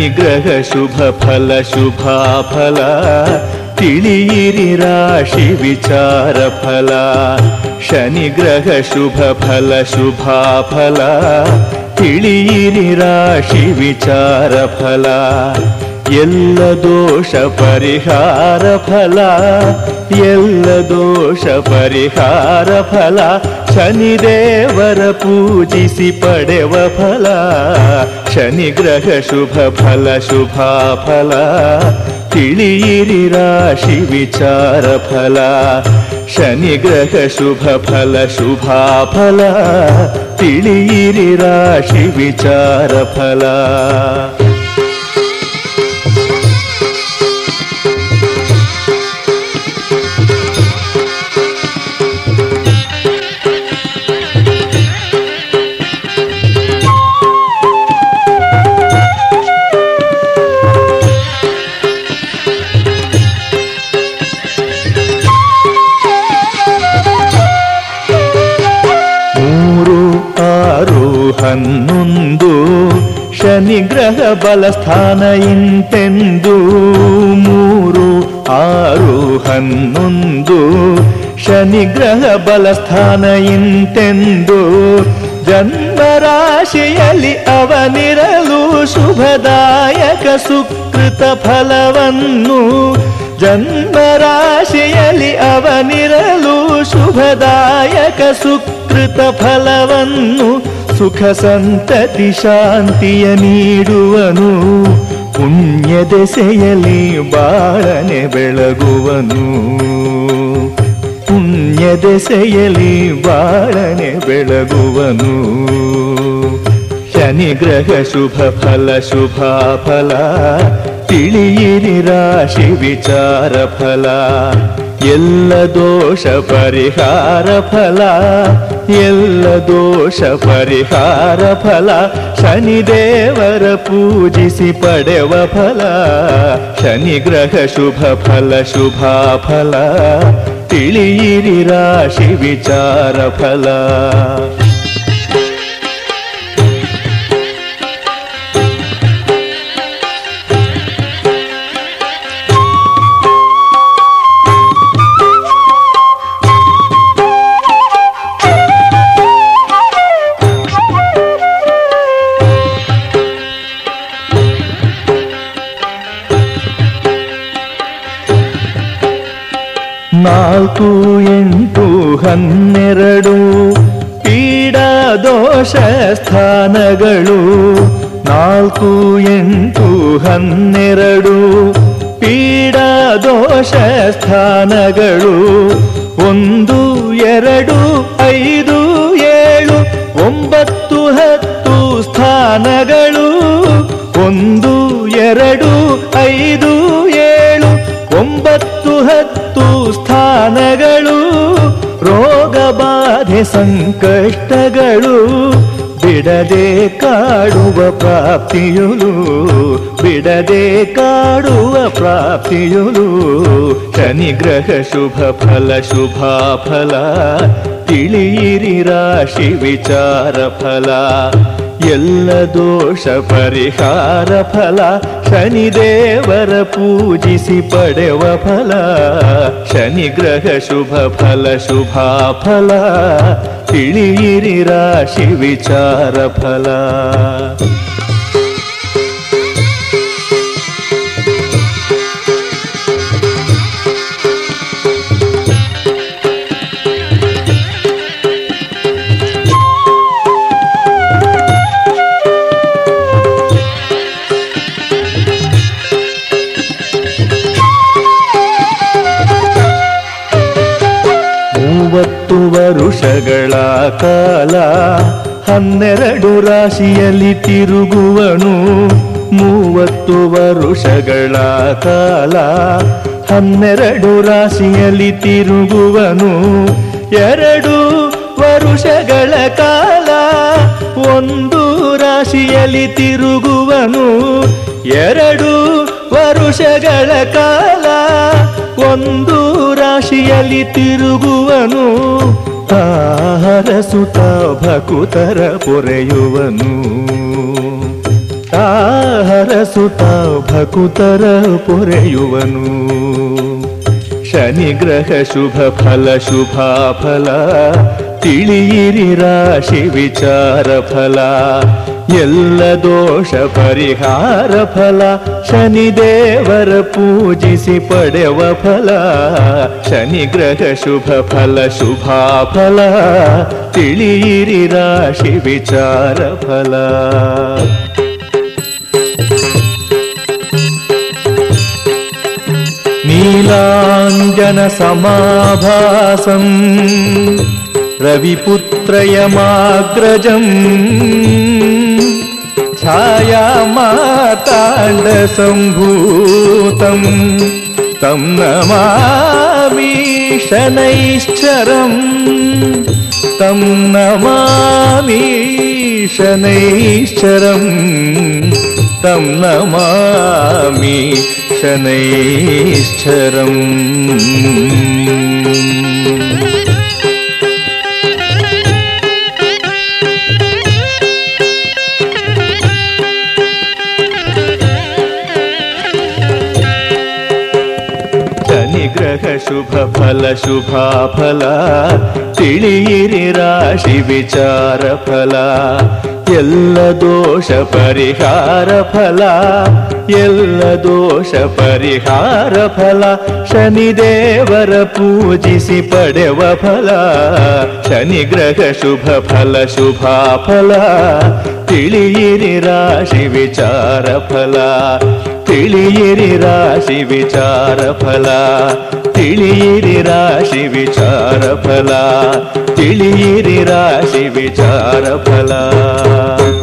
ಶನಿಗ್ರಹ ಶುಭ ಫಲ ಶುಭಾಫಲ ತಿಳಿಯಿರಿ ರಾಶಿ ವಿಚಾರ ಫಲ ಶನಿಗ್ರಹ ಶುಭ ಫಲ ಶುಭಾಫಲ ತಿಳಿಯಿರಿ ರಾಶಿ ವಿಚಾರ ಫಲ ಎಲ್ಲ ದೋಷ ಪರಿಹಾರ ಫಲ ಎಲ್ಲ ದೋಷ ಪರಿಹಾರ ಫಲ ಶನಿದೇವರ ಪೂಜಿಸಿ ಪಡೆವ ಫಲ ಶನಿಗ್ರಹ ಶುಭ ಫಲ ಶುಭಾ ಫಲ ತಿಳಿಯಿರಿ ರಾಶಿ ವಿಚಾರ ಫಲ ಶನಿಗ್ರಹ ಶುಭ ಫಲ ಶುಭಾ ಫಲ ತಿಳಿಯಿರಿ ರಾಶಿ ವಿಚಾರ ಫಲ ಮೂರು ಆರು ಹನ್ನೊಂದು ಶನಿಗ್ರಹ ಬಲಸ್ಥಾನ ಇಂತೆಂದು ಮೂರು ಆರು ಹನ್ನೊಂದು ಶನಿಗ್ರಹ ಬಲಸ್ಥಾನ ಇಂತೆಂದು ಜನ್ಮರಾಶಿಯಲ್ಲಿ ಅವನಿರಲು ಶುಭದಾಯಕ ಸುಕೃತ ಫಲವನ್ನು ಜನ್ಮರಾಶಿಯಲ್ಲಿ ಅವನಿರಲು ಶುಭದಾಯಕ ಸುಕೃತ ಫಲವನ್ನು ಸುಖ ಸಂತತಿ ಶಾಂತಿಯ ನೀಡುವನು ಪುಣ್ಯ ದೆಸೆಯಲ್ಲಿ ಬಾಳನೆ ಬೆಳಗುವನು ಪುಣ್ಯ ದೆಸೆಯಲ್ಲಿ ಬಾಳನೆ ಬೆಳಗುವನು ಶನಿಗ್ರಹ ಶುಭ ಫಲ ಶುಭಾ ಫಲ ತಿಳಿಯಿರಿ ರಾಶಿ ವಿಚಾರ ಫಲ ಎಲ್ಲ ದೋಷ ಪರಿಹಾರ ಫಲ ಎಲ್ಲ ದೋಷ ಪರಿಹಾರ ಫಲ ಶನಿದೇವರ ಪೂಜಿಸಿ ಪಡೆವ ಫಲ ಶನಿಗ್ರಹ ಶುಭ ಫಲ ಶುಭಾ ಫಲ ತಿಳಿಯಿರಿ ರಾಶಿ ವಿಚಾರ ಫಲ ನಾಲ್ಕು ಎಂಟು ಹನ್ನೆರಡು ಪೀಡಾ ದೋಷ ಸ್ಥಾನಗಳು ನಾಲ್ಕು ಎಂಟು ಹನ್ನೆರಡು ಪೀಡಾ ದೋಷ ಸ್ಥಾನಗಳು ಒಂದು ಎರಡು ಐದು ಏಳು ಒಂಬತ್ತು ಹತ್ತು ಸ್ಥಾನಗಳು ಒಂದು ಎರಡು ಐದು ಏಳು ಒಂಬತ್ತು ಹತ್ತು ಸ್ಥಾನಗಳು ರೋಗ ಬಾಧೆ ಸಂಕಷ್ಟಗಳು ಬಿಡದೆ ಕಾಡುವ ಪ್ರಾಪ್ತಿಯುಲು ಬಿಡದೆ ಕಾಡುವ ಪ್ರಾಪ್ತಿಯುಲು ಶನಿಗ್ರಹ ಶುಭ ಫಲ ಶುಭಾ ಫಲ ತಿಳಿಯಿರಿ ರಾಶಿ ವಿಚಾರ ಫಲ ಎಲ್ಲ ದೋಷ ಪರಿಹಾರ ಫಲ ಶನಿದೇವರ ಪೂಜಿಸಿ ಪಡೆವ ಫಲ ಶನಿಗ್ರಹ ಶುಭ ಫಲ ಶುಭಾ ಫಲ ತಿಳಿಯಿರಿ ರಾಶಿ ವಿಚಾರ ಫಲ ಮೂವತ್ತು ವರುಷಗಳ ಕಾಲ ಹನ್ನೆರಡು ರಾಶಿಯಲ್ಲಿ ತಿರುಗುವನು ಮೂವತ್ತು ವರುಷಗಳ ಕಾಲ ಹನ್ನೆರಡು ರಾಶಿಯಲ್ಲಿ ತಿರುಗುವನು ಎರಡು ವರುಷಗಳ ಕಾಲ ಒಂದು ರಾಶಿಯಲ್ಲಿ ತಿರುಗುವನು ಎರಡು ವರುಷಗಳ ಕಾಲ ಒಂದು ರಾಶಿಯಲ್ಲಿ ತಿರುಗುವನು ಆಹಾರ ಸುತ ಭಕುತರ ಪೊರೆಯುವನು ಹರಸುತ ಭಕುತರ ಪೊರೆಯುವನು ಶನಿಗ್ರಹ ಶುಭ ಫಲ ಶುಭ ಫಲ ತಿಳಿಯಿರಿ ರಾಶಿ ವಿಚಾರ ಫಲ ಎಲ್ಲ ದೋಷ ಪರಿಹಾರ ಫಲ ಶನಿದೇವರ ಪೂಜಿಸಿ ಪಡೆವ ಫಲ ಶನಿಗ್ರಹ ಶುಭ ಫಲ ಶುಭ ಫಲ ತಿಳಿಯಿರಿ ರಾಶಿ ವಿಚಾರ ಫಲ नीलाञ्जनसमाभासम् रविपुत्रयमाग्रजम् छायामाताण्डसम्भूतम् तं नमामि शनैश्चरम् तं नमामि शनैश्चरम् तं नमामि शनैश्चरम् ಶನಿಗ್ರಹ ಶುಭ ಫಲ ಶುಭ ಫಲ ತಿಳಿಯಿರಿ ರಾಶಿ ವಿಚಾರ ಫಲ ಎಲ್ಲ ದೋಷ ಪರಿಹಾರ ಫಲ ಎಲ್ಲ ದೋಷ ಪರಿಹಾರ ಫಲ ಶನಿದೇವರ ಪೂಜಿಸಿ ಪಡೆವ ಫಲ ಶನಿಗ್ರಹ ಶುಭ ಫಲ ಶುಭ ಫಲ ತಿಳಿಯಿರಿ ರಾಶಿ ವಿಚಾರ ಫಲ ತಿಳಿಯಿರಿ ರಾಶಿ ವಿಚಾರ ಫಲ ತಿಳಿಯಿರಿ ರಾಶಿ ವಿಚಾರ ಫಲ ತಿಳಿಯಿರಿ ರಾಶಿ ವಿಚಾರ ಫಲ